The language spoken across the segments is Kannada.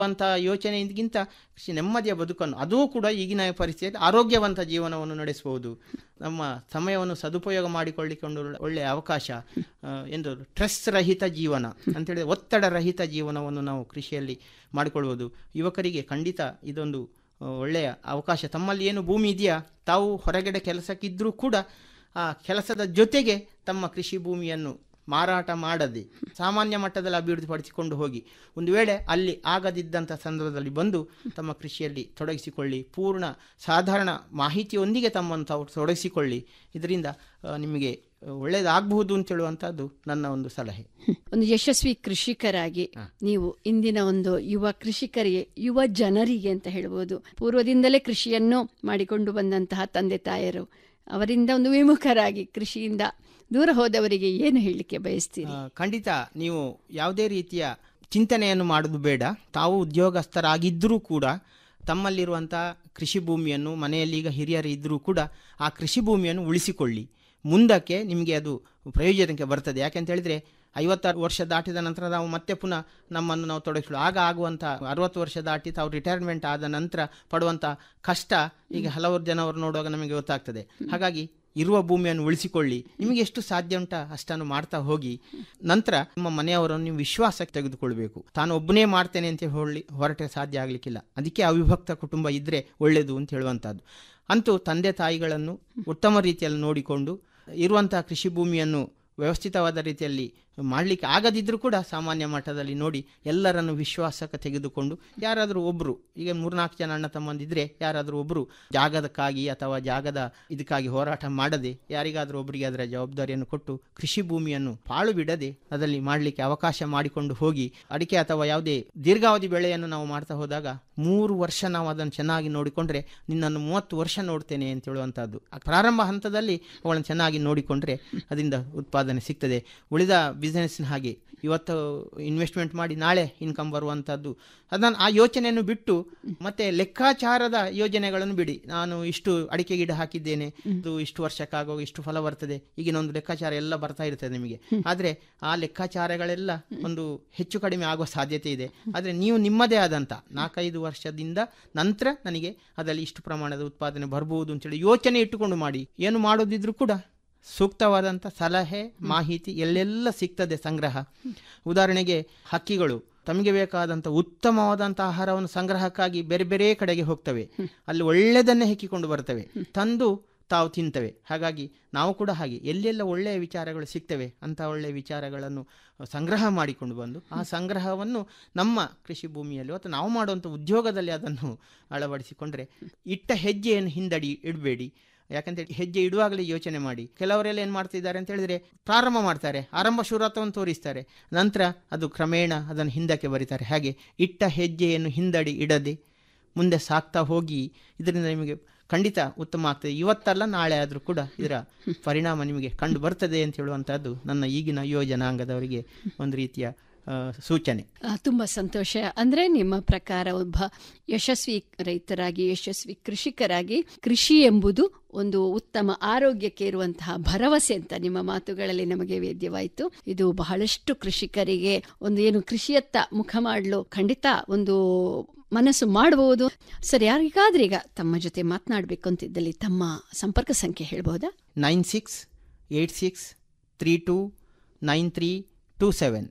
ಅಂತ ಯೋಚನೆಗಿಂತ ಕೃಷಿ ನೆಮ್ಮದಿಯ ಬದುಕನ್ನು ಅದೂ ಕೂಡ ಈಗಿನ ಪರಿಸ್ಥಿತಿಯಲ್ಲಿ ಆರೋಗ್ಯವಂತ ಜೀವನವನ್ನು ನಡೆಸಬಹುದು ನಮ್ಮ ಸಮಯವನ್ನು ಸದುಪಯೋಗ ಮಾಡಿಕೊಳ್ಳಿಕೊಂಡು ಒಳ್ಳೆಯ ಅವಕಾಶ ಆ, ಎಂದು ಸ್ಟ್ರೆಸ್ ರಹಿತ ಜೀವನ ಅಂತೇಳಿದ್ರೆ ಒತ್ತಡ ರಹಿತ ಜೀವನವನ್ನು ನಾವು ಕೃಷಿಯಲ್ಲಿ ಮಾಡಿಕೊಳ್ಬೋದು ಯುವಕರಿಗೆ ಖಂಡಿತ ಇದೊಂದು ಆ, ಒಳ್ಳೆಯ ಅವಕಾಶ ತಮ್ಮಲ್ಲಿ ಏನು ಭೂಮಿ ಇದೆಯಾ ತಾವು ಹೊರಗಡೆ ಕೆಲಸಕ್ಕಿದ್ರೂ ಕೂಡ ಆ ಕೆಲಸದ ಜೊತೆಗೆ ತಮ್ಮ ಕೃಷಿ ಭೂಮಿಯನ್ನು ಮಾರಾಟ ಮಾಡದೆ ಸಾಮಾನ್ಯ ಮಟ್ಟದಲ್ಲಿ ಅಭಿವೃದ್ಧಿಪಡಿಸಿಕೊಂಡು ಹೋಗಿ ಒಂದು ವೇಳೆ ಅಲ್ಲಿ ಆಗದಿದ್ದಂಥ ಸಂದರ್ಭದಲ್ಲಿ ಬಂದು ತಮ್ಮ ಕೃಷಿಯಲ್ಲಿ ತೊಡಗಿಸಿಕೊಳ್ಳಿ ಪೂರ್ಣ ಸಾಧಾರಣ ಮಾಹಿತಿಯೊಂದಿಗೆ ತಮ್ಮನ್ನು ತಾವು ತೊಡಗಿಸಿಕೊಳ್ಳಿ ಇದರಿಂದ ಆ, ನಿಮಗೆ ಒಳ್ಳೆಯದಾಗಬಹುದು ಅಂತ ಹೇಳುವಂಥದ್ದು ನನ್ನ ಒಂದು ಸಲಹೆ ಒಂದು ಯಶಸ್ವಿ ಕೃಷಿಕರಾಗಿ ನೀವು ಇಂದಿನ ಒಂದು ಯುವ ಕೃಷಿಕರಿಗೆ ಯುವ ಜನರಿಗೆ ಅಂತ ಹೇಳ್ಬೋದು ಪೂರ್ವದಿಂದಲೇ ಕೃಷಿಯನ್ನು ಮಾಡಿಕೊಂಡು ಬಂದಂತಹ ತಂದೆ ತಾಯರು ಅವರಿಂದ ಒಂದು ವಿಮುಖರಾಗಿ ಕೃಷಿಯಿಂದ ದೂರ ಹೋದವರಿಗೆ ಏನು ಹೇಳಲಿಕ್ಕೆ ಬಯಸ್ತೀರಿ ಆ, ಖಂಡಿತ ನೀವು ಯಾವುದೇ ರೀತಿಯ ಚಿಂತನೆಯನ್ನು ಮಾಡೋದು ಬೇಡ ತಾವು ಉದ್ಯೋಗಸ್ಥರಾಗಿದ್ದರೂ ಕೂಡ ತಮ್ಮಲ್ಲಿರುವಂಥ ಕೃಷಿ ಭೂಮಿಯನ್ನು ಮನೆಯಲ್ಲಿ ಈಗ ಹಿರಿಯರು ಇದ್ದರೂ ಕೂಡ ಆ ಕೃಷಿ ಭೂಮಿಯನ್ನು ಉಳಿಸಿಕೊಳ್ಳಿ ಮುಂದಕ್ಕೆ ನಿಮಗೆ ಅದು ಪ್ರಯೋಜನಕ್ಕೆ ಬರ್ತದೆ ಯಾಕೆಂತ ಹೇಳಿದ್ರೆ ಐವತ್ತಾರು ವರ್ಷ ದಾಟಿದ ನಂತರ ನಾವು ಮತ್ತೆ ಪುನಃ ನಮ್ಮನ್ನು ನಾವು ತೊಡಗಿಸಲು ಆಗ ಆಗುವಂಥ ಅರವತ್ತು ವರ್ಷ ದಾಟಿ ತಾವು ರಿಟೈರ್ಮೆಂಟ್ ಆದ ನಂತರ ಪಡುವಂಥ ಕಷ್ಟ ಈಗ ಹಲವಾರು ಜನವರು ನೋಡುವಾಗ ನಮಗೆ ಗೊತ್ತಾಗ್ತದೆ ಹಾಗಾಗಿ ಇರುವ ಭೂಮಿಯನ್ನು ಉಳಿಸಿಕೊಳ್ಳಿ ನಿಮಗೆ ಎಷ್ಟು ಸಾಧ್ಯ ಉಂಟ ಅಷ್ಟನ್ನು ಮಾಡ್ತಾ ಹೋಗಿ ನಂತರ ನಿಮ್ಮ ಮನೆಯವರನ್ನು ನೀವು ವಿಶ್ವಾಸಕ್ಕೆ ತೆಗೆದುಕೊಳ್ಬೇಕು ತಾನು ಒಬ್ಬನೇ ಮಾಡ್ತೇನೆ ಅಂತ ಹೇಳಿ ಹೊರಟೆ ಸಾಧ್ಯ ಆಗಲಿಕ್ಕಿಲ್ಲ ಅದಕ್ಕೆ ಅವಿಭಕ್ತ ಕುಟುಂಬ ಇದ್ದರೆ ಒಳ್ಳೆಯದು ಅಂತ ಹೇಳುವಂಥದ್ದು ಅಂತೂ ತಂದೆ ತಾಯಿಗಳನ್ನು ಉತ್ತಮ ರೀತಿಯಲ್ಲಿ ನೋಡಿಕೊಂಡು ಇರುವಂತಹ ಕೃಷಿ ಭೂಮಿಯನ್ನು ವ್ಯವಸ್ಥಿತವಾದ ರೀತಿಯಲ್ಲಿ ಮಾಡಲಿಕ್ಕೆ ಆಗದಿದ್ದರೂ ಕೂಡ ಸಾಮಾನ್ಯ ಮಟ್ಟದಲ್ಲಿ ನೋಡಿ ಎಲ್ಲರನ್ನು ವಿಶ್ವಾಸಕ್ಕೆ ತೆಗೆದುಕೊಂಡು ಯಾರಾದರೂ ಒಬ್ಬರು ಈಗ ಮೂರ್ನಾಲ್ಕು ಜನ ಅಣ್ಣ ತಮ್ಮಂದಿದ್ರೆ ಯಾರಾದರೂ ಒಬ್ಬರು ಜಾಗದಕ್ಕಾಗಿ ಅಥವಾ ಜಾಗದ ಇದಕ್ಕಾಗಿ ಹೋರಾಟ ಮಾಡದೆ ಯಾರಿಗಾದರೂ ಒಬ್ಬರಿಗೆ ಅದರ ಜವಾಬ್ದಾರಿಯನ್ನು ಕೊಟ್ಟು ಕೃಷಿ ಭೂಮಿಯನ್ನು ಪಾಳು ಬಿಡದೆ ಅದರಲ್ಲಿ ಮಾಡಲಿಕ್ಕೆ ಅವಕಾಶ ಮಾಡಿಕೊಂಡು ಹೋಗಿ ಅಡಿಕೆ ಅಥವಾ ಯಾವುದೇ ದೀರ್ಘಾವಧಿ ಬೆಳೆಯನ್ನು ನಾವು ಮಾಡ್ತಾ ಹೋದಾಗ ಮೂರು ವರ್ಷ ನಾವು ಅದನ್ನು ಚೆನ್ನಾಗಿ ನೋಡಿಕೊಂಡ್ರೆ ನಿನ್ನನ್ನು ಮೂವತ್ತು ವರ್ಷ ನೋಡ್ತೇನೆ ಅಂತ ಹೇಳುವಂಥದ್ದು ಆ ಪ್ರಾರಂಭ ಹಂತದಲ್ಲಿ ಅವುಗಳನ್ನು ಚೆನ್ನಾಗಿ ನೋಡಿಕೊಂಡ್ರೆ ಅದರಿಂದ ಉತ್ಪಾದನೆ ಸಿಗ್ತದೆ ಉಳಿದ ಬಿಸ್ನೆಸ್ನ ಹಾಗೆ ಇವತ್ತು ಇನ್ವೆಸ್ಟ್ಮೆಂಟ್ ಮಾಡಿ ನಾಳೆ ಇನ್ಕಮ್ ಬರುವಂಥದ್ದು ಅದನ್ನು ಆ ಯೋಚನೆಯನ್ನು ಬಿಟ್ಟು ಮತ್ತೆ ಲೆಕ್ಕಾಚಾರದ ಯೋಜನೆಗಳನ್ನು ಬಿಡಿ ನಾನು ಇಷ್ಟು ಅಡಿಕೆ ಗಿಡ ಹಾಕಿದ್ದೇನೆ ಇದು ಇಷ್ಟು ವರ್ಷಕ್ಕಾಗೋ ಇಷ್ಟು ಫಲ ಬರ್ತದೆ ಈಗಿನ ಒಂದು ಲೆಕ್ಕಾಚಾರ ಎಲ್ಲ ಬರ್ತಾ ಇರ್ತದೆ ನಿಮಗೆ ಆದರೆ ಆ ಲೆಕ್ಕಾಚಾರಗಳೆಲ್ಲ ಒಂದು ಹೆಚ್ಚು ಕಡಿಮೆ ಆಗುವ ಸಾಧ್ಯತೆ ಇದೆ ಆದರೆ ನೀವು ನಿಮ್ಮದೇ ಆದಂಥ ನಾಲ್ಕೈದು ವರ್ಷದಿಂದ ನಂತರ ನನಗೆ ಅದರಲ್ಲಿ ಇಷ್ಟು ಪ್ರಮಾಣದ ಉತ್ಪಾದನೆ ಬರ್ಬೋದು ಅಂತೇಳಿ ಯೋಚನೆ ಇಟ್ಟುಕೊಂಡು ಮಾಡಿ ಏನು ಮಾಡೋದಿದ್ರು ಕೂಡ ಸೂಕ್ತವಾದಂಥ ಸಲಹೆ ಮಾಹಿತಿ ಎಲ್ಲೆಲ್ಲ ಸಿಗ್ತದೆ ಸಂಗ್ರಹ ಉದಾಹರಣೆಗೆ ಹಕ್ಕಿಗಳು ತಮಗೆ ಬೇಕಾದಂಥ ಉತ್ತಮವಾದಂಥ ಆಹಾರವನ್ನು ಸಂಗ್ರಹಕ್ಕಾಗಿ ಬೇರೆ ಬೇರೆ ಕಡೆಗೆ ಹೋಗ್ತವೆ ಅಲ್ಲಿ ಒಳ್ಳೆಯದನ್ನೇ ಹೆಕ್ಕಿಕೊಂಡು ಬರ್ತವೆ ತಂದು ತಾವು ತಿಂತವೆ ಹಾಗಾಗಿ ನಾವು ಕೂಡ ಹಾಗೆ ಎಲ್ಲೆಲ್ಲ ಒಳ್ಳೆಯ ವಿಚಾರಗಳು ಸಿಗ್ತವೆ ಅಂಥ ಒಳ್ಳೆಯ ವಿಚಾರಗಳನ್ನು ಸಂಗ್ರಹ ಮಾಡಿಕೊಂಡು ಬಂದು ಆ ಸಂಗ್ರಹವನ್ನು ನಮ್ಮ ಕೃಷಿ ಭೂಮಿಯಲ್ಲಿ ಅಥವಾ ನಾವು ಮಾಡುವಂಥ ಉದ್ಯೋಗದಲ್ಲಿ ಅದನ್ನು ಅಳವಡಿಸಿಕೊಂಡ್ರೆ ಇಟ್ಟ ಹೆಜ್ಜೆಯನ್ನು ಹಿಂದಡಿ ಇಡಬೇಡಿ ಯಾಕಂತ ಹೆಜ್ಜೆ ಇಡುವಾಗಲೇ ಯೋಚನೆ ಮಾಡಿ ಕೆಲವರೆಲ್ಲ ಏನು ಮಾಡ್ತಿದ್ದಾರೆ ಅಂತ ಹೇಳಿದ್ರೆ ಪ್ರಾರಂಭ ಮಾಡ್ತಾರೆ ಆರಂಭ ಶುರುತ್ವವನ್ನು ತೋರಿಸ್ತಾರೆ ನಂತರ ಅದು ಕ್ರಮೇಣ ಅದನ್ನು ಹಿಂದಕ್ಕೆ ಬರೀತಾರೆ ಹಾಗೆ ಇಟ್ಟ ಹೆಜ್ಜೆಯನ್ನು ಹಿಂದಡಿ ಇಡದೆ ಮುಂದೆ ಸಾಕ್ತಾ ಹೋಗಿ ಇದರಿಂದ ನಿಮಗೆ ಖಂಡಿತ ಉತ್ತಮ ಆಗ್ತದೆ ಇವತ್ತಲ್ಲ ನಾಳೆ ಆದರೂ ಕೂಡ ಇದರ ಪರಿಣಾಮ ನಿಮಗೆ ಕಂಡು ಬರ್ತದೆ ಅಂತ ಹೇಳುವಂಥದ್ದು ನನ್ನ ಈಗಿನ ಯುವ ಜನಾಂಗದವರಿಗೆ ಒಂದು ರೀತಿಯ ಆ, ಸೂಚನೆ ಆ, ತುಂಬ ಸಂತೋಷ ಅಂದರೆ ನಿಮ್ಮ ಪ್ರಕಾರ ಒಬ್ಬ ಯಶಸ್ವಿ ರೈತರಾಗಿ ಯಶಸ್ವಿ ಕೃಷಿಕರಾಗಿ ಕೃಷಿ ಎಂಬುದು ಒಂದು ಉತ್ತಮ ಆರೋಗ್ಯಕ್ಕೆ ಇರುವಂತಹ ಭರವಸೆ ಅಂತ ನಿಮ್ಮ ಮಾತುಗಳಲ್ಲಿ ನಮಗೆ ವೇದ್ಯವಾಯಿತು ಇದು ಬಹಳಷ್ಟು ಕೃಷಿಕರಿಗೆ ಒಂದು ಏನು ಕೃಷಿಯತ್ತ ಮುಖ ಮಾಡಲು ಖಂಡಿತ ಒಂದು ಮನಸ್ಸು ಮಾಡಬಹುದು ಸರ್ ಯಾರಿಗಾದ್ರೆ ಈಗ ತಮ್ಮ ಜೊತೆ ಮಾತನಾಡಬೇಕು ಅಂತಿದ್ದಲ್ಲಿ ತಮ್ಮ ಸಂಪರ್ಕ ಸಂಖ್ಯೆ ಹೇಳ್ಬೋದಾ nine six eight six three two nine three two seven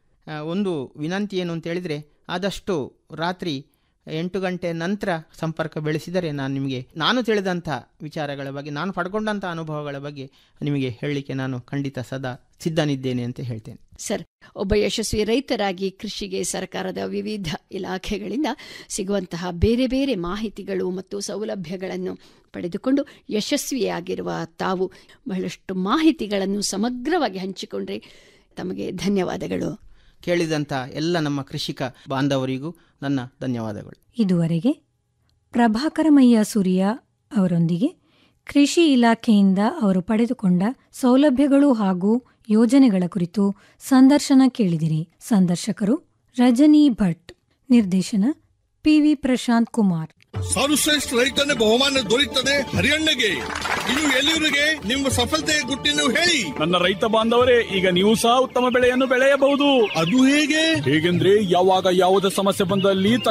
ಒಂದು ವಿನಂತಿ ಏನು ಅಂತ ಹೇಳಿದರೆ ಆದಷ್ಟು ರಾತ್ರಿ ಎಂಟು ಗಂಟೆ ನಂತರ ಸಂಪರ್ಕ ಬೆಳೆಸಿದರೆ ನಾನು ನಿಮಗೆ ನಾನು ತಿಳಿದಂಥ ವಿಚಾರಗಳ ಬಗ್ಗೆ ನಾನು ಪಡ್ಕೊಂಡಂಥ ಅನುಭವಗಳ ಬಗ್ಗೆ ನಿಮಗೆ ಹೇಳಲಿಕ್ಕೆ ನಾನು ಖಂಡಿತ ಸದಾ ಸಿದ್ಧನಿದ್ದೇನೆ ಅಂತ ಹೇಳ್ತೇನೆ ಸರ್ ಒಬ್ಬ ಯಶಸ್ವಿ ರೈತರಾಗಿ ಕೃಷಿಗೆ ಸರ್ಕಾರದ ವಿವಿಧ ಇಲಾಖೆಗಳಿಂದ ಸಿಗುವಂತಹ ಬೇರೆ ಬೇರೆ ಮಾಹಿತಿಗಳು ಮತ್ತು ಸೌಲಭ್ಯಗಳನ್ನು ಪಡೆದುಕೊಂಡು ಯಶಸ್ವಿಯಾಗಿರುವ ತಾವು ಬಹಳಷ್ಟು ಮಾಹಿತಿಗಳನ್ನು ಸಮಗ್ರವಾಗಿ ಹಂಚಿಕೊಂಡ್ರೆ ತಮಗೆ ಧನ್ಯವಾದಗಳು ಕೇಳಿದಂಥ ಎಲ್ಲ ನಮ್ಮ ಕೃಷಿಕ ಬಾಂಧವರಿಗೂ ನನ್ನ ಧನ್ಯವಾದಗಳು ಇದುವರೆಗೆ ಪ್ರಭಾಕರಮಯ್ಯ ಸೂರ್ಯ ಅವರೊಂದಿಗೆ ಕೃಷಿ ಇಲಾಖೆಯಿಂದ ಅವರು ಪಡೆದುಕೊಂಡ ಸೌಲಭ್ಯಗಳು ಹಾಗೂ ಯೋಜನೆಗಳ ಕುರಿತು ಸಂದರ್ಶನ ಕೇಳಿದಿರಿ ಸಂದರ್ಶಕರು ರಜನಿ ಭಟ್ ನಿರ್ದೇಶನ ಪಿವಿ ಪ್ರಶಾಂತ್ ಕುಮಾರ್ ಸರ್ವಶ್ರೇಷ್ಠ ರೈತನ ಬಹುಮಾನ ದೊರೆಯುತ್ತದೆ ಹರಿಯಣ್ಣಗೆ ಇನ್ನು ಎಲ್ಲಿವರಿಗೆ ನಿಮ್ಮ ಸಫಲತೆಯ ಗುಟ್ಟಿನ ಹೇಳಿ ನನ್ನ ರೈತ ಬಾಂಧವರೇ ಈಗ ನೀವು ಸಹ ಉತ್ತಮ ಬೆಳೆಯನ್ನು ಬೆಳೆಯಬಹುದು ಅದು ಹೇಗೆ ಹೇಗೆಂದ್ರೆ ಯಾವಾಗ ಯಾವುದೇ ಸಮಸ್ಯೆ ಬಂದಲ್ಲಿ